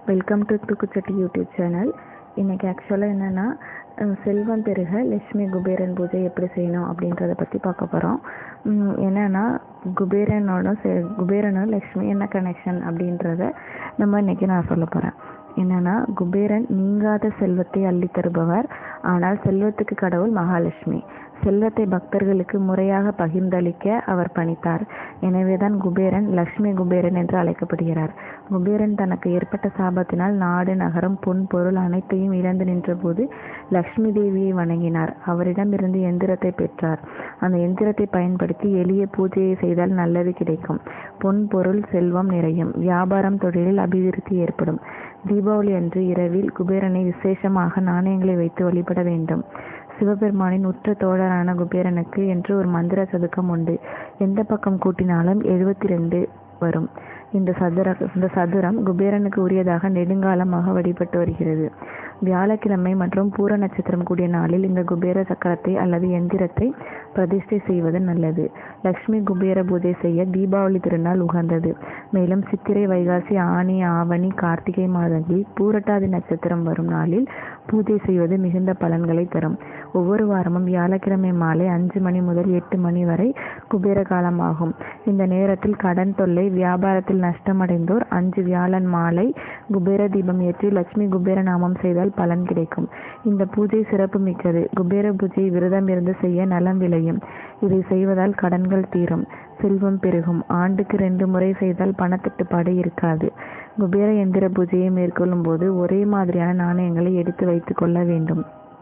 welcome to Thookkuchatti YouTube channel இன்றைக்கி ஆக்சுவலாக என்னென்னா செல்வம் பெருக லட்சுமி குபேரன் பூஜை எப்படி செய்யணும் அப்படின்றத பற்றி பார்க்க போகிறோம் என்னென்னா குபேரனோட செ குபேரனும் லக்ஷ்மி என்ன கனெக்ஷன் அப்படின்றத நம்ம இன்றைக்கி நான் சொல்ல போகிறேன் என்னென்னா குபேரன் நீங்காத செல்வத்தை அள்ளி தருபவர் ஆனால் செல்வத்துக்கு கடவுள் மகாலட்சுமி செல்வத்தை பக்தர்களுக்கு முறையாக பகிர்ந்தளிக்க அவர் பணித்தார் எனவேதான் குபேரன் லக்ஷ்மி குபேரன் என்று அழைக்கப்படுகிறார் குபேரன் தனக்கு ஏற்பட்ட சாபத்தினால் நாடு நகரம் பொன் பொருள் அனைத்தையும் இழந்து நின்றபோது லக்ஷ்மி தேவியை வணங்கினார் அவரிடமிருந்து எந்திரத்தை பெற்றார் அந்த எந்திரத்தை பயன்படுத்தி எளிய பூஜையை செய்தால் நல்லது கிடைக்கும் பொன் பொருள் செல்வம் நிறையும் வியாபாரம் தொழிலில் அபிவிருத்தி ஏற்படும் தீபாவளி அன்று இரவில் குபேரனை விசேஷமாக நாணயங்களை வைத்து வழிபட வேண்டும் சிவபெருமானின் உற்ற தோழரான குபேரனுக்கு என்று ஒரு மந்திர சதுக்கம் உண்டு எந்த பக்கம் கூட்டினாலும் எழுபத்தி ரெண்டு வரும் இந்த சதுர இந்த சதுரம் குபேரனுக்கு உரியதாக நெடுங்காலமாக வழிபட்டு வருகிறது வியாழக்கிழமை மற்றும் பூர நட்சத்திரம் கூடிய நாளில் இந்த குபேர சக்கரத்தை அல்லது எந்திரத்தை பிரதிஷ்டை செய்வது நல்லது லக்ஷ்மி குபேர பூஜை செய்ய தீபாவளி திருநாள் உகந்தது மேலும் சித்திரை வைகாசி ஆனி ஆவணி கார்த்திகை மாதங்களில் பூரட்டாதி நட்சத்திரம் வரும் நாளில் பூஜை செய்வது மிகுந்த பலன்களை தரும் ஒவ்வொரு வாரமும் வியாழக்கிழமை மாலை அஞ்சு மணி முதல் எட்டு மணி வரை குபேர காலமாகும் இந்த நேரத்தில் கடன் தொல்லை வியாபாரத்தில் நஷ்டமடைந்தோர் அஞ்சு வியாழன் மாலை குபேர தீபம் ஏற்றி லட்சுமி குபேர நாமம் செய்தால் பலன் கிடைக்கும் இந்த பூஜை சிறப்பு மிக்கது குபேர பூஜை விரதம் இருந்து செய்ய நலம் விளையும் இதை செய்வதால் கடன்கள் தீரும் செல்வம் பெருகும் ஆண்டுக்கு ரெண்டு முறை செய்தால் பணத்தட்டுப்பாடு இருக்காது குபேர எந்திர பூஜையை மேற்கொள்ளும் போது ஒரே மாதிரியான நாணயங்களை எடுத்து வைத்துக் கொள்ள வேண்டும்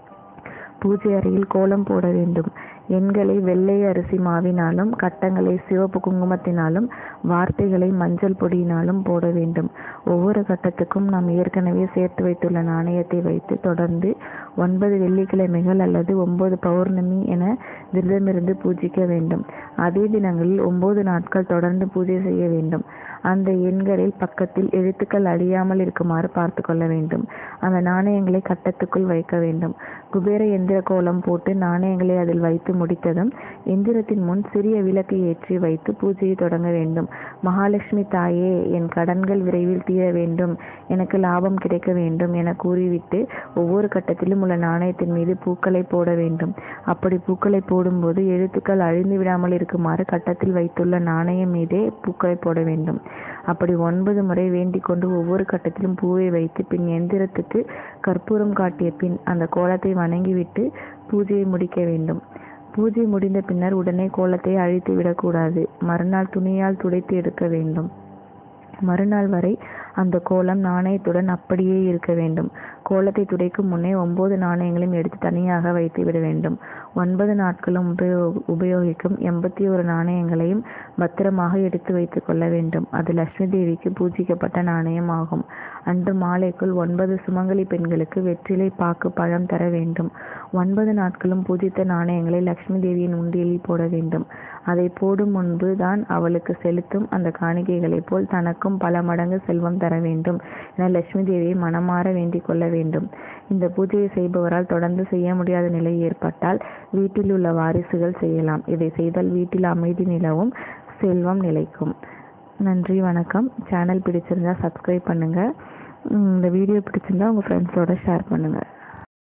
பூஜை அறையில் கோலம் போட வேண்டும் எண்களை வெள்ளை அரிசி மாவினாலும் கட்டங்களை சிவப்பு குங்குமத்தினாலும் வார்த்தைகளை மஞ்சள் பொடியினாலும் போட வேண்டும் ஒவ்வொரு கட்டத்துக்கும் நாம் ஏற்கனவே சேர்த்து வைத்துள்ள நாணயத்தை வைத்து தொடர்ந்து ஒன்பது வெள்ளிக்கிழமைகள் அல்லது ஒன்பது பௌர்ணமி என விரதமிருந்து பூஜிக்க வேண்டும் அதே தினங்களில் ஒன்பது நாட்கள் தொடர்ந்து பூஜை செய்ய வேண்டும் அந்த எண்களில் பக்கத்தில் எழுத்துக்கள் அழியாமல் இருக்குமாறு பார்த்து கொள்ள வேண்டும் அந்த நாணயங்களை கட்டத்துக்குள் வைக்க வேண்டும் குபேர எந்திர கோலம் போட்டு நாணயங்களை அதில் வைத்து முடித்ததும் எந்திரத்தின் முன் சிறிய விளக்கு ஏற்றி வைத்து பூஜையை தொடங்க வேண்டும் மகாலட்சுமி தாயே என் கடன்கள் விரைவில் தீர வேண்டும் எனக்கு லாபம் கிடைக்க வேண்டும் என கூறிவிட்டு ஒவ்வொரு கட்டத்திலும் உள்ள நாணயத்தின் மீது பூக்களை போட வேண்டும் அப்படி பூக்களை போடும்போது எழுத்துக்கள் அழிந்து விடாமல் இருக்குமாறு கட்டத்தில் வைத்துள்ள நாணயம் மீதே பூக்களை போட வேண்டும் அப்படி ஒன்பது முறை வேண்டிக் கொண்டு ஒவ்வொரு கட்டத்திலும் பூவை வைத்து பின் எந்திரத்துக்கு கற்பூரம் காட்டிய பின் அந்த கோலத்தை வணங்கிவிட்டு பூஜையை முடிக்க வேண்டும் பூஜை முடிந்த பின்னர் உடனே கோலத்தை அழித்து விடக்கூடாது மறுநாள் துணியால் துடைத்து எடுக்க வேண்டும் மறுநாள் வரை அந்த கோலம் நாணயத்துடன் அப்படியே இருக்க வேண்டும் கோலத்தை துடைக்கும் முன்னே ஒன்பது நாணயங்களையும் எடுத்து தனியாக வைத்து விட வேண்டும் ஒன்பது நாட்களும் உபயோ உபயோகிக்கும் எண்பத்தி ஒரு நாணயங்களையும் பத்திரமாக எடுத்து வைத்து கொள்ள வேண்டும் அது லட்சுமி தேவிக்கு பூஜிக்கப்பட்ட நாணயம் ஆகும் அன்று மாலைக்குள் ஒன்பது சுமங்கலி பெண்களுக்கு வெற்றிலை பாக்கு பழம் தர வேண்டும் ஒன்பது நாட்களும் பூஜித்த நாணயங்களை லட்சுமி தேவியின் உண்டியலில் போட வேண்டும் அதை போடும் முன்பு தான் அவளுக்கு செலுத்தும் அந்த காணிக்கைகளைப் போல் தனக்கும் பல மடங்கு செல்வம் தர வேண்டும் என லட்சுமி தேவியை மனமாற வேண்டிக் கொள்ள வேண்டும் இந்த பூஜையை செய்பவரால் தொடர்ந்து செய்ய முடியாத நிலை ஏற்பட்டால் வீட்டில் உள்ள வாரிசுகள் செய்யலாம் இதை செய்தால் வீட்டில் அமைதி நிலவும் செல்வம் நிலைக்கும் நன்றி வணக்கம் சேனல் பிடிச்சிருந்தா சப்ஸ்கிரைப் பண்ணுங்கள் இந்த வீடியோ பிடிச்சிருந்தா உங்கள் ஃப்ரெண்ட்ஸோட ஷேர் பண்ணுங்கள்